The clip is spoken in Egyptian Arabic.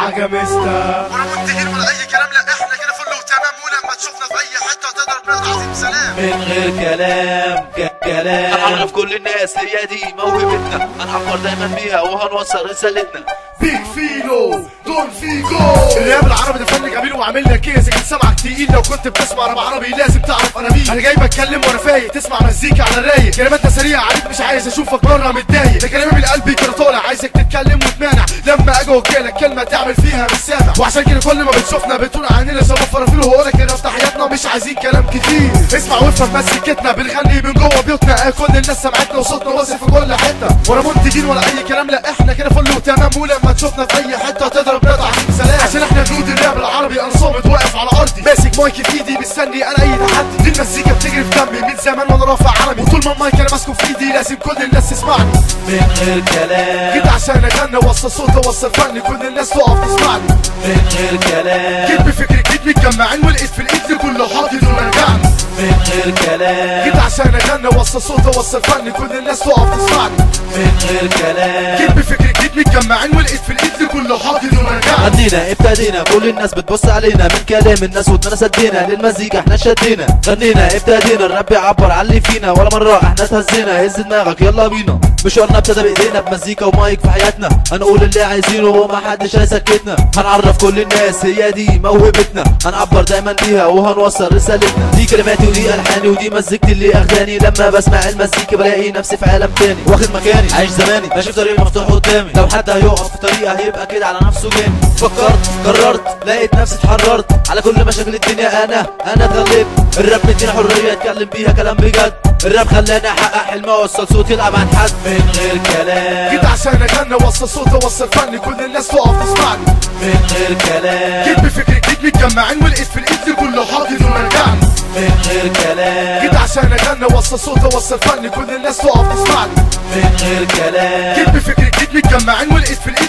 عجمستا ولا منتهين ولا اي كلام لا احنا كده فل وتمام ولما تشوفنا في اي حته تضرب نقطع عظيم سلام من غير كلام ك- كلام هنعرف كل الناس هي دي موهبتنا هنعبر دايما بيها وهنوصل رسالتنا بيج فيلو دون فيجو الراب العربي ده فن جميل وعاملنا كيس كان سمعك تقيل لو كنت بتسمع راب عربي لازم تعرف انا مين انا جاي بتكلم وانا فايق تسمع مزيكا على الرايق كلماتنا سريعه عليك مش عايز اشوفك بره متضايق ده كلامي من قلبي كده طالع عايزك تتكلم وتمانع لما اجي اوكلك كلمه تعمل فيها مش سامع وعشان كده كل ما بتشوفنا بتقول عننا شباب فرافيل وهقولك كده في حياتنا مش عايزين كلام كتير اسمع وافهم مسكتنا بنغني من جوه بيوتنا آه كل الناس سمعتنا وصوتنا واصل في كل حته ولا منتجين ولا اي كلام لا احنا كده فل وتمام ولما تشوفنا في اي حته تضرب نقطع سلام عشان احنا جنود الراب العربي انا صامت واقف على ارضي ماسك مايك في ايدي مستني انا اي تحدي دي المزيكا بتجري في دمي من زمان وانا رافع علمي وطول ما المايك انا ماسكه في ايدي لازم كل الناس تسمعني من غير كلام جيت عشان اغني اوصل صوت اوصل فني كل الناس تقف تسمعني من غير كلام جيت بفكري جيت متجمعين ولقيت في الايد لكل حاطط ورجعني من غير كلام جيت عشان اغني اوصل صوت اوصل فني كل الناس تقف تسمعني من غير كلام جيت بفكري جيت متجمعين ولقيت في الايد لكل حاطط ورجعني غنينا ابتدينا كل الناس بتبص علينا من كلام الناس ودنا سدينا للمزيكا احنا شدينا غنينا ابتدينا الراب يعبر عن اللي فينا ولا مرة احنا اتهزينا هز دماغك يلا بينا مشوارنا ابتدى بايدينا بمزيكا ومايك في حياتنا هنقول اللي عايزينه وما حدش هيسكتنا هنعرف كل الناس هي دي موهبتنا هنعبر دايما بيها وهنوصل رسالتنا دي كلماتي ودي الحاني ودي مزيكتي اللي اخداني لما بسمع المزيكا بلاقي نفسي في عالم تاني واخد مكاني عايش زماني ماشي في طريق مفتوح قدامي لو حد هيقف في طريقه هيبقى كده على نفسه جامد فكرت قررت لقيت نفسي اتحررت على كل مشاكل الدنيا انا انا اتغلبت الراب مدينا حريه اتكلم بيها كلام بجد الراب خلاني احقق حلمي اوصل صوتي يلعب عن حد من غير كلام جيت عشان اغني اوصل صوت اوصل فني كل الناس تقف تسمعني من غير كلام جيت بفكري جيت متجمعين ولقيت في الايد لكل حاطط ورجعني من غير كلام جيت عشان اغني اوصل صوت اوصل فني كل الناس تقف تسمعني من غير كلام جيت بفكري جيت متجمعين ولقيت في الايد